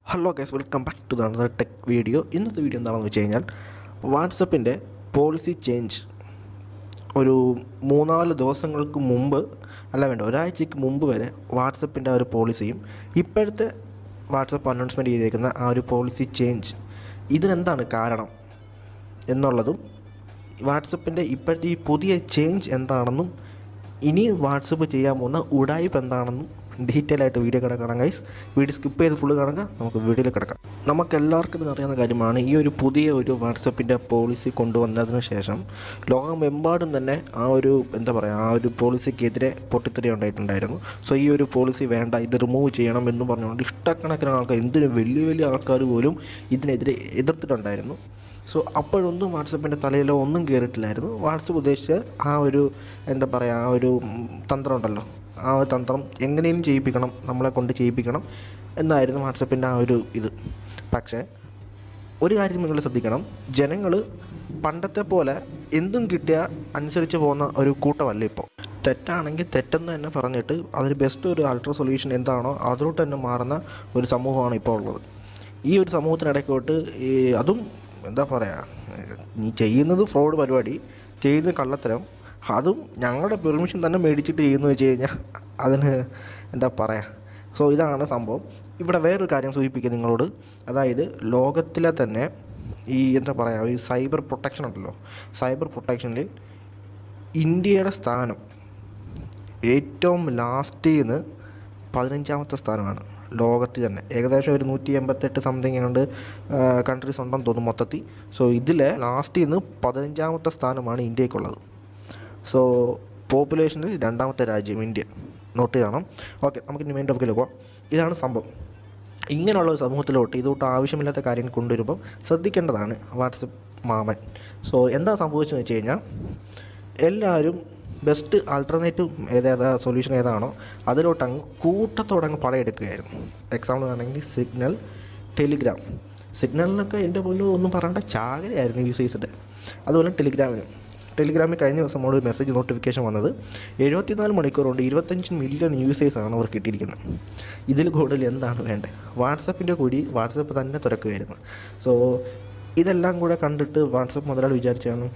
hello guys welcome back to the tech video ഇന്നത്തെ video എന്താണെന്ന് വെച്ച് കഴിഞ്ഞാൽ വാട്സപ്പിൻ്റെ പോളിസി ചേഞ്ച് ഒരു മൂന്നാല് ദിവസങ്ങൾക്ക് മുമ്പ് അല്ല വേണ്ട ഒരാഴ്ചയ്ക്ക് മുമ്പ് വരെ വാട്സപ്പിൻ്റെ ആ ഒരു പോളിസിയും ഇപ്പോഴത്തെ വാട്സപ്പ് അനൗൺസ്മെൻറ്റ് ചെയ്തേക്കുന്ന ആ ഒരു പോളിസി ചേഞ്ച് ഇതിനെന്താണ് കാരണം എന്നുള്ളതും വാട്സപ്പിൻ്റെ ഇപ്പോഴത്തെ ഈ പുതിയ ചേഞ്ച് എന്താണെന്നും ഇനി വാട്സപ്പ് ചെയ്യാൻ പോകുന്ന ഉടായ്പ് എന്താണെന്നും ഡീറ്റെയിൽ ആയിട്ട് വീഡിയോ കിടക്കണം ഗൈസ് വീഡിയോ സ്കിപ്പ് ചെയ്ത് ഫുള്ള് കാണുക നമുക്ക് വീഡിയോയിൽ കിടക്കാം നമുക്ക് എല്ലാവർക്കും ഇത് അറിയാവുന്ന കാര്യമാണ് ഈ ഒരു പുതിയ ഒരു വാട്സപ്പിൻ്റെ പോളിസി കൊണ്ടുവന്നതിന് ശേഷം ലോകമെമ്പാടും തന്നെ ആ ഒരു എന്താ പറയുക ആ ഒരു പോളിസിക്കെതിരെ പൊട്ടിത്തെറി ഉണ്ടായിട്ടുണ്ടായിരുന്നു സോ ഈ ഒരു പോളിസി വേണ്ട ഇത് റിമൂവ് ചെയ്യണം എന്ന് പറഞ്ഞുകൊണ്ട് ഇഷ്ടക്കണക്കിന് ആൾക്കാർ എന്തിനും വലിയ വലിയ ആൾക്കാർ പോലും ഇതിനെതിരെ എതിർത്തിട്ടുണ്ടായിരുന്നു സോ അപ്പോഴൊന്നും വാട്സപ്പിൻ്റെ തലയിലോ ഒന്നും കയറിയിട്ടില്ലായിരുന്നു വാട്സപ്പ് ഉദ്ദേശിച്ച ആ ഒരു എന്താ പറയുക ആ ഒരു ഉം, തന്ത്രം ഉണ്ടല്ലോ ആ ഒരു തന്ത്രം എങ്ങനെയും ചെയ്യിപ്പിക്കണം നമ്മളെ കൊണ്ട് ചെയ്യിപ്പിക്കണം എന്നായിരുന്നു വാട്സപ്പിൻ്റെ ആ ഒരു ഇത് പക്ഷേ ഒരു കാര്യം നിങ്ങൾ ശ്രദ്ധിക്കണം ജനങ്ങൾ പണ്ടത്തെ പോലെ എന്തും കിട്ടിയ അനുസരിച്ച് പോകുന്ന ഒരു കൂട്ടമല്ല ഇപ്പോൾ തെറ്റാണെങ്കിൽ തെറ്റെന്ന് തന്നെ പറഞ്ഞിട്ട് അതിന് ബെസ്റ്റ് ഒരു അൾട്രാ സൊല്യൂഷൻ എന്താണോ അതിലോട്ട് തന്നെ മാറുന്ന ഒരു സമൂഹമാണ് ഇപ്പോൾ ഉള്ളത് ഈ ഒരു സമൂഹത്തിനിടയ്ക്കോട്ട് ഈ അതും എന്താ പറയുക നീ ചെയ്യുന്നത് ഫ്രോഡ് പരിപാടി ചെയ്യുന്നത് കള്ളത്തരം അതും ഞങ്ങളുടെ പെർമിഷൻ തന്നെ മേടിച്ചിട്ട് ചെയ്യുന്നു വെച്ച് കഴിഞ്ഞാൽ അതിന് എന്താ പറയുക സോ ഇതാണ് സംഭവം ഇവിടെ വേറൊരു കാര്യം സൂചിപ്പിക്കുക നിങ്ങളോട് അതായത് ലോകത്തിലെ തന്നെ ഈ എന്താ പറയുക ഈ സൈബർ പ്രൊട്ടക്ഷൻ ഉണ്ടല്ലോ സൈബർ പ്രൊട്ടക്ഷനിൽ ഇന്ത്യയുടെ സ്ഥാനം ഏറ്റവും ലാസ്റ്റ് നിന്ന് പതിനഞ്ചാമത്തെ സ്ഥാനമാണ് ലോകത്തിൽ തന്നെ ഏകദേശം ഒരു നൂറ്റി എൺപത്തെട്ട് സംതിങ് കണ്ട് കൺട്രീസ് ഉണ്ടെന്ന് തോന്നുന്നു മൊത്തത്തിൽ സോ ഇതിൽ ലാസ്റ്റ് നിന്ന് പതിനഞ്ചാമത്തെ സ്ഥാനമാണ് ഇന്ത്യക്കുള്ളത് സോ പോപ്പുലേഷനിൽ രണ്ടാമത്തെ രാജ്യം ഇന്ത്യ നോട്ട് ചെയ്യണം ഓക്കെ നമുക്ക് ഇനി മെയിൻ ടോപ്പിക്കിൽ പോകാം ഇതാണ് സംഭവം ഇങ്ങനെയുള്ള ഒരു സമൂഹത്തിലോട്ട് ഇതോട്ട് ആവശ്യമില്ലാത്ത കാര്യങ്ങൾ കൊണ്ടുവരുമ്പോൾ ശ്രദ്ധിക്കേണ്ടതാണ് വാട്സപ്പ് മാമൻ സോ എന്താ സംഭവിച്ചതെന്ന് വെച്ച് കഴിഞ്ഞാൽ എല്ലാവരും ബെസ്റ്റ് ആൾട്ടർനേറ്റീവ് ഏതേതാ സൊല്യൂഷൻ ഏതാണോ അതിലോട്ട് അങ്ങ് കൂട്ടത്തോടെ അങ്ങ് പടയെടുക്കുകയായിരുന്നു എക്സാമ്പിൾ ആണെങ്കിൽ സിഗ്നൽ ടെലിഗ്രാം സിഗ്നലിനൊക്കെ എൻ്റെ പോലും ഒന്നും പറയേണ്ട ചാകരയായിരുന്നു യൂസ് ചെയ്തിട്ട് അതുപോലെ ടെലിഗ്രാമിനും ടെലിഗ്രാമിൽ കഴിഞ്ഞ ദിവസം നമ്മൾ ഒരു മെസ്സേജ് നോട്ടിഫിക്കേഷൻ വന്നത് എഴുപത്തിനാല് മണിക്കൂർ കൊണ്ട് ഇരുപത്തഞ്ച് മില്യൺ യൂസേഴ്സാണ് അവർ കിട്ടിയിരിക്കുന്നത് ഇതിൽ കൂടുതൽ എന്താണ് വേണ്ടത് വാട്സപ്പിൻ്റെ കൂടി വാട്സപ്പ് തന്നെ തുറക്കുകയായിരുന്നു സോ ഇതെല്ലാം കൂടെ കണ്ടിട്ട് വാട്സപ്പ് മുതലാളി വിചാരിച്ചാണ്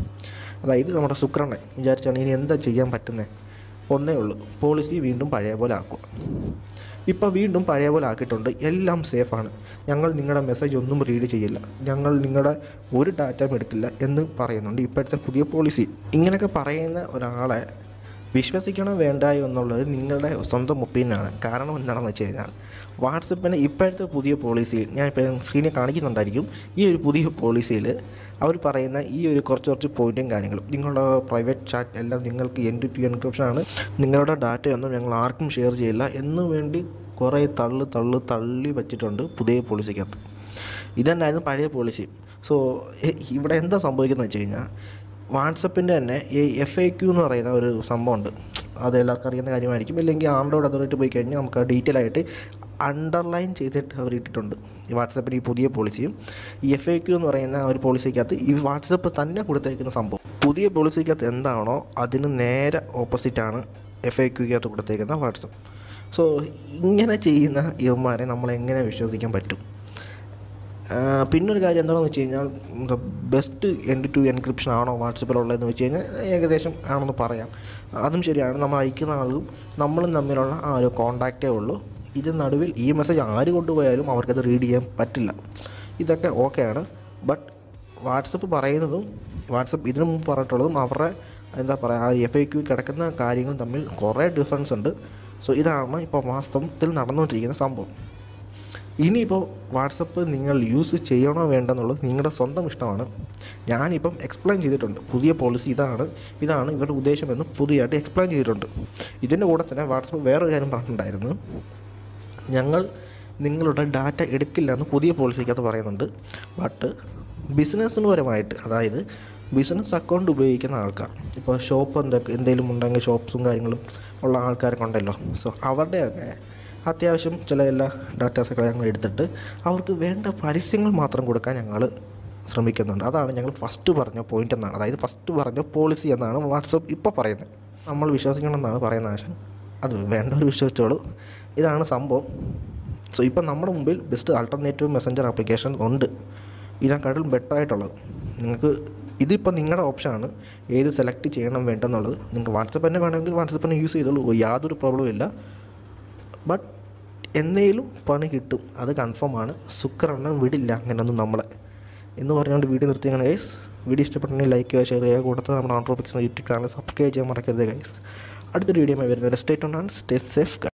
അതായത് നമ്മുടെ ശുക്രനെ വിചാരിച്ചാണ് ഇനി എന്താ ചെയ്യാൻ പറ്റുന്നത് ഒന്നേ ഉള്ളൂ പോളിസി വീണ്ടും പഴയ പോലെ ആക്കുക ഇപ്പോൾ വീണ്ടും പഴയ പോലെ ആക്കിയിട്ടുണ്ട് എല്ലാം സേഫാണ് ഞങ്ങൾ നിങ്ങളുടെ മെസ്സേജ് ഒന്നും റീഡ് ചെയ്യില്ല ഞങ്ങൾ നിങ്ങളുടെ ഒരു ഡാറ്റയും എടുക്കില്ല എന്ന് പറയുന്നുണ്ട് ഇപ്പോഴത്തെ പുതിയ പോളിസി ഇങ്ങനെയൊക്കെ പറയുന്ന ഒരാളെ വിശ്വസിക്കണോ വേണ്ടായോ എന്നുള്ളത് നിങ്ങളുടെ സ്വന്തം ഒപ്പീനിയനാണ് കാരണം എന്താണെന്ന് വെച്ച് കഴിഞ്ഞാൽ വാട്സപ്പിന് ഇപ്പോഴത്തെ പുതിയ പോളിസിയിൽ ഞാൻ ഇപ്പോൾ സ്ക്രീനിൽ കാണിക്കുന്നുണ്ടായിരിക്കും ഈ ഒരു പുതിയ പോളിസിയിൽ അവർ പറയുന്ന ഈ ഒരു കുറച്ച് കുറച്ച് പോയിൻറ്റും കാര്യങ്ങളും നിങ്ങളുടെ പ്രൈവറ്റ് ചാറ്റ് എല്ലാം നിങ്ങൾക്ക് എൻ ടു എൻക്രിപ്ഷനാണ് നിങ്ങളുടെ ഡാറ്റയൊന്നും ഞങ്ങൾ ആർക്കും ഷെയർ ചെയ്യില്ല എന്ന് വേണ്ടി കുറേ തള്ളു തള്ളു തള്ളി വച്ചിട്ടുണ്ട് പുതിയ പോളിസിക്കകത്ത് ഇതന്നായിരുന്നു പഴയ പോളിസി സോ ഇവിടെ എന്താ സംഭവിക്കുന്നത് വെച്ച് കഴിഞ്ഞാൽ വാട്സപ്പിൻ്റെ തന്നെ ഈ എഫ് എ ക്യൂ എന്ന് പറയുന്ന ഒരു സംഭവമുണ്ട് അത് എല്ലാവർക്കും അറിയുന്ന കാര്യമായിരിക്കും ഇല്ലെങ്കിൽ ആൻഡ്രോയിഡ് അതോറിറ്റി പോയി കഴിഞ്ഞാൽ നമുക്ക് ഡീറ്റെയിൽ ആയിട്ട് അണ്ടർലൈൻ ചെയ്തിട്ട് അവർ ഇട്ടിട്ടുണ്ട് ഈ വാട്സപ്പിന് ഈ പുതിയ പോളിസിയും ഈ എഫ് എ ക്യൂ എന്ന് പറയുന്ന ആ ഒരു പോളിസിക്കകത്ത് ഈ വാട്സപ്പ് തന്നെ കൊടുത്തേക്കുന്ന സംഭവം പുതിയ പോളിസിക്കകത്ത് എന്താണോ അതിന് നേരെ ഓപ്പോസിറ്റാണ് എഫ് എ ക്യൂക്കകത്ത് കൊടുത്തേക്കുന്ന വാട്സപ്പ് സോ ഇങ്ങനെ ചെയ്യുന്ന ഇവന്മാരെ നമ്മൾ എങ്ങനെ വിശ്വസിക്കാൻ പറ്റും ആഹ് പിന്നൊരു കാര്യം എന്താണെന്ന് വെച്ച് കഴിഞ്ഞാൽ എന്താ ബെസ്റ്റ് എൻഡ് ടു എൻക്രിപ്ഷൻ ആണോ വാട്സപ്പിലുള്ളതെന്ന് വെച്ച് കഴിഞ്ഞാൽ ഏകദേശം ആണെന്ന് പറയാം അതും ശരിയാണ് നമ്മൾ അയക്കുന്ന ആളും നമ്മളും തമ്മിലുള്ള ആ ഒരു കോണ്ടാക്റ്റേ ഉള്ളൂ ഇത് നടുവിൽ ഈ മെസ്സേജ് ആര് കൊണ്ടുപോയാലും അവർക്കത് റീഡ് ചെയ്യാൻ പറ്റില്ല ഇതൊക്കെ ഓക്കെയാണ് ബട്ട് വാട്സപ്പ് പറയുന്നതും വാട്സപ്പ് ഇതിനു മുമ്പ് പറഞ്ഞിട്ടുള്ളതും അവരുടെ എന്താ പറയുക ആ എഫ് ഐ ക്യൂ കിടക്കുന്ന കാര്യങ്ങളും തമ്മിൽ കുറേ ഡിഫറൻസ് ഉണ്ട് സോ ഇതാണ് ഇപ്പോൾ വാസ്തവത്തിൽ നടന്നുകൊണ്ടിരിക്കുന്ന സംഭവം ഇനിയിപ്പോൾ വാട്സപ്പ് നിങ്ങൾ യൂസ് ചെയ്യണോ വേണ്ടെന്നുള്ളത് നിങ്ങളുടെ സ്വന്തം ഇഷ്ടമാണ് ഞാനിപ്പം എക്സ്പ്ലെയിൻ ചെയ്തിട്ടുണ്ട് പുതിയ പോളിസി ഇതാണ് ഇതാണ് ഇവരുടെ ഉദ്ദേശമെന്ന് പുതിയതായിട്ട് എക്സ്പ്ലെയിൻ ചെയ്തിട്ടുണ്ട് ഇതിൻ്റെ കൂടെ തന്നെ വാട്സപ്പ് വേറൊരു കാര്യം പറഞ്ഞിട്ടുണ്ടായിരുന്നു ഞങ്ങൾ നിങ്ങളുടെ ഡാറ്റ എടുക്കില്ല എന്ന് പുതിയ പോളിസിക്കകത്ത് പറയുന്നുണ്ട് ബട്ട് ബിസിനസ്സിന് പരമായിട്ട് അതായത് ബിസിനസ് അക്കൗണ്ട് ഉപയോഗിക്കുന്ന ആൾക്കാർ ഇപ്പോൾ ഷോപ്പ് എന്തൊക്കെ എന്തെങ്കിലും ഉണ്ടെങ്കിൽ ഷോപ്സും കാര്യങ്ങളും ഉള്ള ആൾക്കാരൊക്കെ ഉണ്ടല്ലോ സോ അവരുടെയൊക്കെ അത്യാവശ്യം ചില എല്ലാ ഡാറ്റാസൊക്കെ ഞങ്ങൾ എടുത്തിട്ട് അവർക്ക് വേണ്ട പരസ്യങ്ങൾ മാത്രം കൊടുക്കാൻ ഞങ്ങൾ ശ്രമിക്കുന്നുണ്ട് അതാണ് ഞങ്ങൾ ഫസ്റ്റ് പറഞ്ഞ പോയിന്റ് എന്നാണ് അതായത് ഫസ്റ്റ് പറഞ്ഞ പോളിസി എന്നാണ് വാട്സപ്പ് ഇപ്പോൾ പറയുന്നത് നമ്മൾ വിശ്വസിക്കണം എന്നാണ് പറയുന്ന ആശൻ അത് വേണ്ടവർ വിശ്വസിച്ചോളൂ ഇതാണ് സംഭവം സോ ഇപ്പം നമ്മുടെ മുമ്പിൽ ബെസ്റ്റ് ആൾട്ടർനേറ്റീവ് മെസ്സഞ്ചർ ആപ്ലിക്കേഷൻ ഉണ്ട് ഇതിനെക്കാട്ടിലും ബെറ്റർ ആയിട്ടുള്ളത് നിങ്ങൾക്ക് ഇതിപ്പോൾ നിങ്ങളുടെ ഓപ്ഷനാണ് ഏത് സെലക്ട് ചെയ്യണം വേണ്ടെന്നുള്ളത് നിങ്ങൾക്ക് വാട്സപ്പ് തന്നെ വേണമെങ്കിൽ വാട്സപ്പ് തന്നെ യൂസ് ചെയ്തോളൂ യാതൊരു പ്രോബ്ലവും ഇല്ല ബട്ട് എന്നേലും പണി കിട്ടും അത് കൺഫേം ആണ് സുക്കറെണ്ണം വിടില്ല അങ്ങനെയൊന്നും നമ്മളെ എന്ന് പറഞ്ഞുകൊണ്ട് വീഡിയോ നിർത്തിയാണ് ഗൈസ് വീഡിയോ ഇഷ്ടപ്പെട്ടെങ്കിൽ ലൈക്ക് ചെയ്യുക ഷെയർ ചെയ്യുക കൂടാതെ നമ്മുടെ ആൺട്രോപ്പിക്സ് യൂട്യൂബ് ചാനൽ സബ്സ്ക്രൈബ് ചെയ്യാൻ മറക്കരുത് ഗൈസ് അടുത്തൊരു വീഡിയോ വരുന്നത് സ്റ്റേറ്റ് ഉണ്ടാണ് സ്റ്റേ സേഫ്